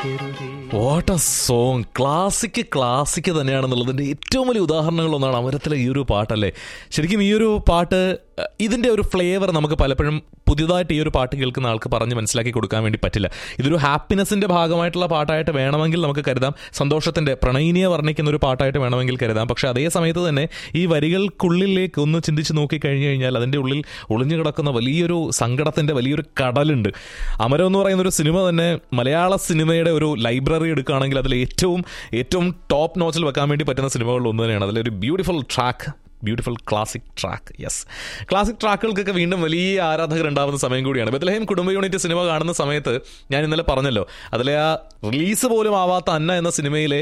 ചതിക്കരുതേ what a song classic classic തന്നെയാണെന്നുള്ളതിൻ്റെ ഏറ്റവും വലിയ ഉദാഹരണങ്ങളൊന്നാണ് അമരത്തിലെ ഈ ഒരു പാട്ടല്ലേ ശരിക്കും ഈ ഒരു പാട്ട് അഹ്, ഇതിൻ്റെ ഒരു ഫ്ലേവർ നമുക്ക് പലപ്പോഴും പുതിയതായിട്ട് ഈ ഒരു പാട്ട് കേൾക്കുന്ന ആൾക്ക് പറഞ്ഞ് മനസ്സിലാക്കി കൊടുക്കാൻ വേണ്ടി പറ്റില്ല ഇതൊരു ഹാപ്പിനെസിൻ്റെ ഭാഗമായിട്ടുള്ള പാട്ടായിട്ട് വേണമെങ്കിൽ നമുക്ക് കരുതാം സന്തോഷത്തിൻ്റെ പ്രണയിനിയെ വർണ്ണിക്കുന്ന ഒരു പാട്ടായിട്ട് വേണമെങ്കിൽ കരുതാം പക്ഷേ അതേ സമയത്ത് തന്നെ ഈ വരികൾക്കുള്ളിലേക്ക് ഒന്ന് ചിന്തിച്ച് നോക്കി കഴിഞ്ഞു കഴിഞ്ഞാൽ അതിൻ്റെ ഉള്ളിൽ ഒളിഞ്ഞു കിടക്കുന്ന വലിയൊരു സങ്കടത്തിൻ്റെ വലിയൊരു കടലുണ്ട് അമരം എന്ന് പറയുന്ന ഒരു സിനിമ തന്നെ മലയാള സിനിമയുടെ ഒരു ലൈബ്രറി എടുക്കുകയാണെങ്കിൽ അതിൽ ഏറ്റവും ഏറ്റവും ടോപ്പ് നോച്ചിൽ വെക്കാൻ വേണ്ടി പറ്റുന്ന സിനിമകളിൽ ഒന്ന് തന്നെയാണ് അതിലൊരു beautiful track beautiful classic track yes classic ട്രാക്കുകൾക്കൊക്കെ വീണ്ടും വലിയ ആരാധകർ ഉണ്ടാവുന്ന സമയം കൂടിയാണ് ബethlehem കുടുംബ യൂണിറ്റ് സിനിമ കാണുന്ന സമയത്ത് ഞാൻ ഇന്നലെ പറഞ്ഞല്ലോ അതിലെ ആ റിലീസ് പോലും ആവാത്ത അന്ന എന്ന സിനിമയിലെ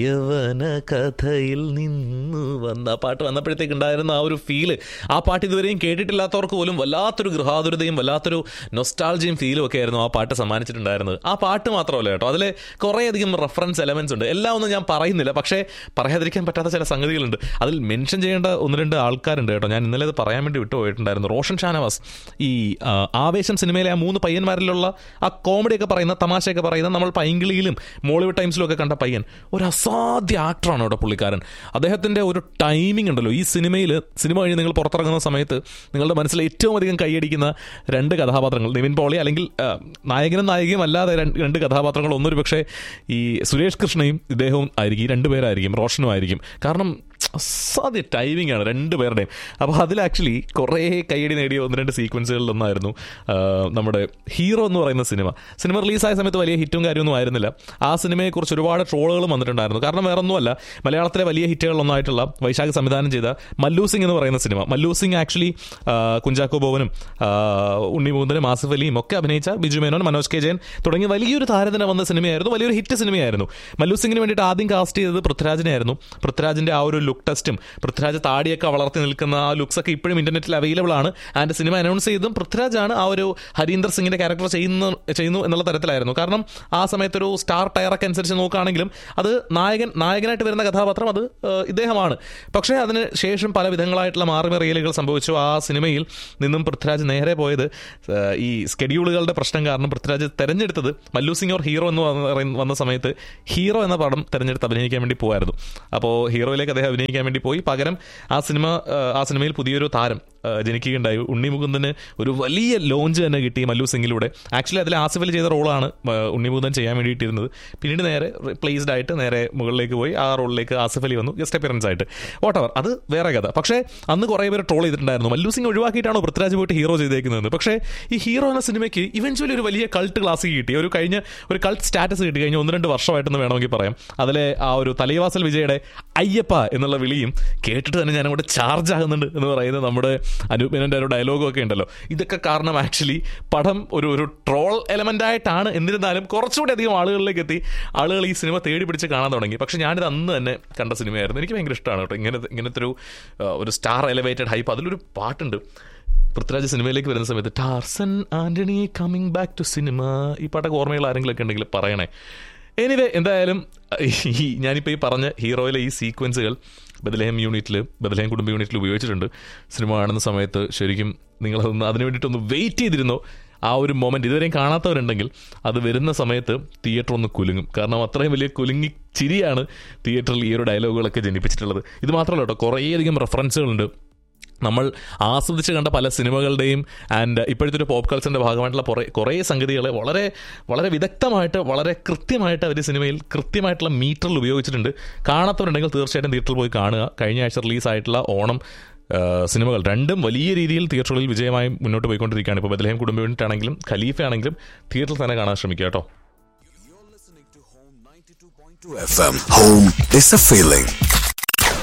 യവന കഥയിൽ നിന്നു വന്ന ആ പാട്ട് വന്നപ്പോഴത്തേക്ക് ഉണ്ടായിരുന്ന ആ ഒരു ഫീല് ആ പാട്ട് ഇതുവരെയും കേട്ടിട്ടില്ലാത്തവർക്ക് പോലും വല്ലാത്തൊരു ഗൃഹാതുരതയും വല്ലാത്തൊരു നൊസ്റ്റാൾജിയും ഫീലും ഒക്കെ ആയിരുന്നു ആ പാട്ട് സമ്മാനിച്ചിട്ടുണ്ടായിരുന്നത് ആ പാട്ട് മാത്രമല്ല കേട്ടോ അതിൽ കുറേയധികം റെഫറൻസ് എലമെന്റ്സ് ഉണ്ട് എല്ലാം ഒന്നും ഞാൻ പറയുന്നില്ല പക്ഷേ പറയാതിരിക്കാൻ പറ്റാത്ത ചില സംഗതികളുണ്ട് അതിൽ മെൻഷൻ ചെയ്യേണ്ട ഒന്ന് രണ്ട് ആൾക്കാരുണ്ട് കേട്ടോ ഞാൻ ഇന്നലെ അത് പറയാൻ വേണ്ടി വിട്ടുപോയിട്ടുണ്ടായിരുന്നു റോഷൻ ഷാനവാസ് ഈ ആ, ആവേശം സിനിമയിലെ ആ മൂന്ന് പയ്യന്മാരിലുള്ള ആ കോമഡിയൊക്കെ പറയുന്ന തമാശയൊക്കെ പറയുന്ന നമ്മൾ പൈങ്കിളിയിലും മോളിവുഡ് ടൈംസിലും ഒക്കെ കണ്ട പയ്യൻ ഒരു അസാധ്യ ആക്ടറാണ് കേട്ടോ പുള്ളിക്കാരൻ അദ്ദേഹത്തിൻ്റെ ഒരു ടൈമിംഗ് ഉണ്ടല്ലോ ഈ സിനിമയിൽ സിനിമ കഴിഞ്ഞ് നിങ്ങൾ പുറത്തിറങ്ങുന്ന സമയത്ത് നിങ്ങളുടെ മനസ്സിൽ ഏറ്റവും അധികം കൈയടിക്കുന്ന രണ്ട് കഥാപാത്രങ്ങൾ നിവിൻ പോളി അല്ലെങ്കിൽ ആ, നായകനും നായികയും അല്ലാതെ രണ്ട് രണ്ട് കഥാപാത്രങ്ങൾ ഒന്നൊരു പക്ഷേ ഈ സുരേഷ് കൃഷ്ണയും ഇദ്ദേഹവും ആയിരിക്കും ഈ രണ്ടുപേരായിരിക്കും റോഷനും ആയിരിക്കും കാരണം അസാധ്യ ടൈമിംഗ് ആണ് രണ്ടുപേരുടെയും അപ്പോൾ അതിൽ ആക്ച്വലി കുറേ കൈയടി നേടിയ ഒന്ന് രണ്ട് സീക്വൻസുകളിലൊന്നായിരുന്നു ആ, നമ്മുടെ ഹീറോ എന്ന് പറയുന്ന സിനിമ സിനിമ റിലീസായ സമയത്ത് വലിയ ഹിറ്റും കാര്യമൊന്നും ആയിരുന്നില്ല ആ സിനിമയെക്കുറിച്ച് ഒരുപാട് ട്രോളുകളും വന്നിട്ടുണ്ടായിരുന്നു കാരണം വേറൊന്നുമല്ല മലയാളത്തിലെ വലിയ ഹിറ്റുകളിലൊന്നായിട്ടുള്ള വൈശാഖ് സംവിധാനം ചെയ്ത മല്ലു സിംഗ് എന്ന് പറയുന്ന സിനിമ മല്ലു സിംഗ് ആക്ച്വലി കുഞ്ചാക്കോ ബോവനും ആ, ഉണ്ണി മുകുന്ദനും ആസിഫ് അലിയും ഒക്കെ അഭിനയിച്ച ബിജു മേനോൻ മനോജ് കെ ജയൻ തുടങ്ങിയ വലിയൊരു താരതന വന്ന സിനിമയായിരുന്നു വലിയൊരു ഹിറ്റ് സിനിമയായിരുന്നു മല്ലു സിംഗിന് വേണ്ടിയിട്ട് ആദ്യം കാസ്റ്റ് ചെയ്തത് പൃഥ്വിരാജിനായിരുന്നു പൃഥ്വിരാജിന്റെ ആ ഒരു ലുക്ക് ടെസ്റ്റും പൃഥ്വിരാജ് താടിയൊക്കെ വളർത്തി നിൽക്കുന്ന ആ ലുക്സ് ഒക്കെ ഇപ്പോഴും ഇന്റർനെറ്റിൽ അവൈലബിൾ ആണ് ആൻഡ് സിനിമ അനൗൺസ് ചെയ്തതും പൃഥ്വിരാജാണ് ആ ഒരു ഹരീന്ദർ സിംഗിന്റെ ക്യാരക്ടർ ചെയ്യുന്നു ചെയ്യുന്നു എന്നുള്ള തരത്തിലായിരുന്നു കാരണം ആ സമയത്തൊരു സ്റ്റാർ ടയറൊക്കെ അനുസരിച്ച് നോക്കുകയാണെങ്കിലും അത് നായകൻ നായകനായിട്ട് വരുന്ന കഥാപാത്രം അത് ഏഹ്, ഇദ്ദേഹമാണ് പക്ഷേ അതിന് ശേഷം പല വിധങ്ങളായിട്ടുള്ള മാറിമറിയലുകൾ സംഭവിച്ചു ആ സിനിമയിൽ നിന്നും പൃഥ്വിരാജ് നേരെ പോയത് ഏഹ്, ഈ സ്കെഡ്യൂളുകളുടെ പ്രശ്നം കാരണം പൃഥ്വിരാജ് തെരഞ്ഞെടുത്തത് മല്ലു സിംഗ് ഓർ ഹീറോ എന്ന് വന്ന- പറയുന്ന- വന്ന സമയത്ത് ഹീറോ എന്ന പടം തെരഞ്ഞെടുത്ത് അഭിനയിക്കാൻ വേണ്ടി പോയായിരുന്നു അപ്പോൾ ഹീറോയിലേക്ക് അദ്ദേഹം അഭിനയിക്കാൻ വേണ്ടി പോയി പകരം ആ സിനിമ ഏഹ്, ആ സിനിമയിൽ പുതിയൊരു താരം ഏഹ്, ജനിക്കുകയുണ്ടായി ഉണ്ണി മുകുന്ദന് ഒരു വലിയ ലോഞ്ച് തന്നെ കിട്ടി മല്ലു സിംഗിലൂടെ ആക്ച്വലി അതിൽ ആസിഫിൽ ചെയ്ത റോളാണ് ഏഹ്, ഉണ്ണി മുകുന്ദൻ ചെയ്യാൻ വേണ്ടിയിട്ടിരുന്നത് പിന്നീട് നേരെ റിപ്ലേസ്ഡ് ആയിട്ട് നേരെ മുകളിലേക്ക് പോയി ആ റോളിലേക്ക് ആസിഫ് അലി വന്നു ഗസ്റ്റ് അപ്പിയറൻസ് ആയിട്ട് വാട്ടവർ അത് വേറെ കഥ പക്ഷേ അന്ന് കുറേ പേര് ട്രോൾ ചെയ്തിട്ടുണ്ടായിരുന്നു മല്ലു സിംഗ് ഒഴിവാക്കിയിട്ടാണോ പൃഥ്വിരാജ് പോയിട്ട് ഹീറോ ചെയ്തേക്കുന്നത് പക്ഷേ ഈ ഹീറോ എന്ന സിനിമയ്ക്ക് ഇവൻച്വലി ഒരു വലിയ കൾട്ട് ക്ലാസ് കിട്ടി ഒരു കഴിഞ്ഞ ഒരു കൾട്ട് സ്റ്റാറ്റസ് കിട്ടി കഴിഞ്ഞ ഒന്ന് രണ്ട് വർഷമായിട്ടെന്ന് വേണമെങ്കിൽ പറയാം അതിലെ ആ ഒരു തലൈവാസൽ വിജയുടെ അയ്യപ്പ എന്നുള്ള വിളിയും കേട്ടിട്ട് തന്നെ ഞാൻ അങ്ങോട്ട് ചാർജ് ആകുന്നുണ്ട് എന്ന് പറയുന്നത് നമ്മുടെ അനൂപിനൻ്റെ ഒരു ഡയലോഗും ഒക്കെ ഉണ്ടല്ലോ ഇതൊക്കെ കാരണം ആക്ച്വലി പടം ഒരു ഒരു ട്രോൾ എലമെന്റ് ആയിട്ടാണ് എന്നിരുന്നാലും കുറച്ചുകൂടി അധികം ആളുകളിലേക്ക് എത്തി ആളുകൾ ഈ സിനിമ തേടി പിടിച്ച് കാണാൻ തുടങ്ങി പക്ഷെ ഞാനിത് അന്ന് തന്നെ കണ്ട സിനിമയായിരുന്നു എനിക്ക് ഭയങ്കര ഇഷ്ടമാണ് കേട്ടോ ഇങ്ങനെ ഇങ്ങനത്തെ ഒരു ആ, ഒരു സ്റ്റാർ എലവേറ്റഡ് ഹൈപ്പ് അതിലൊരു പാട്ടുണ്ട് പൃഥ്വിരാജ് സിനിമയിലേക്ക് വരുന്ന സമയത്ത് Tarzan Antony coming back to cinema ഈ പാട്ടൊക്കെ ഓർമ്മകൾ ആരെങ്കിലും ഒക്കെ ഉണ്ടെങ്കിൽ പറയണേ എനിവേ എന്തായാലും ഈ ഞാനിപ്പോൾ ഈ പറഞ്ഞ ഹീറോയിലെ ഈ സീക്വൻസുകൾ ബദലഹം യൂണിറ്റിൽ ബദലഹം കുടുംബ യൂണിറ്റിൽ ഉപയോഗിച്ചിട്ടുണ്ട് സിനിമ കാണുന്ന സമയത്ത് ശരിക്കും നിങ്ങളതൊന്ന് അതിന് വേണ്ടിയിട്ടൊന്ന് വെയിറ്റ് ചെയ്തിരുന്നോ ആ ഒരു മൊമെന്റ് ഇതുവരെയും കാണാത്തവരുണ്ടെങ്കിൽ അത് വരുന്ന സമയത്ത് തിയേറ്റർ ഒന്ന് കുലുങ്ങും കാരണം അത്രയും വലിയ കുലുങ്ങി ചിരിയാണ് തിയേറ്ററിൽ ഈ ഒരു ഡയലോഗുകളൊക്കെ ജനിപ്പിച്ചിട്ടുള്ളത് ഇത് മാത്രമല്ല കേട്ടോ കുറേയധികം റെഫറൻസുകളുണ്ട് നമ്മൾ ആസ്വദിച്ച് കണ്ട പല സിനിമകളുടെയും ആൻഡ് ഇപ്പോഴത്തെ ഒരു പോപ്പ് കൾച്ചറിൻ്റെ ഭാഗമായിട്ടുള്ള കുറേ കുറേ സംഗതികളെ വളരെ വളരെ വിദഗ്ധമായിട്ട് വളരെ കൃത്യമായിട്ട് അവർ സിനിമയിൽ കൃത്യമായിട്ടുള്ള മീറ്ററിൽ ഉപയോഗിച്ചിട്ടുണ്ട് കാണാത്തവരുണ്ടെങ്കിൽ തീർച്ചയായിട്ടും തിയേറ്ററിൽ പോയി കാണുക കഴിഞ്ഞ ആഴ്ച റിലീസായിട്ടുള്ള ഓണം ആ, സിനിമകൾ രണ്ടും വലിയ രീതിയിൽ തിയേറ്ററുകളിൽ വിജയമായി മുന്നോട്ട് പോയിക്കൊണ്ടിരിക്കുകയാണ് ഇപ്പോൾ ബദലഹം കുടുംബ യൂണിറ്റ് ആണെങ്കിലും ഖലീഫ ആണെങ്കിലും തിയേറ്ററിൽ തന്നെ കാണാൻ ശ്രമിക്കുക കേട്ടോ FM. Home is a feeling.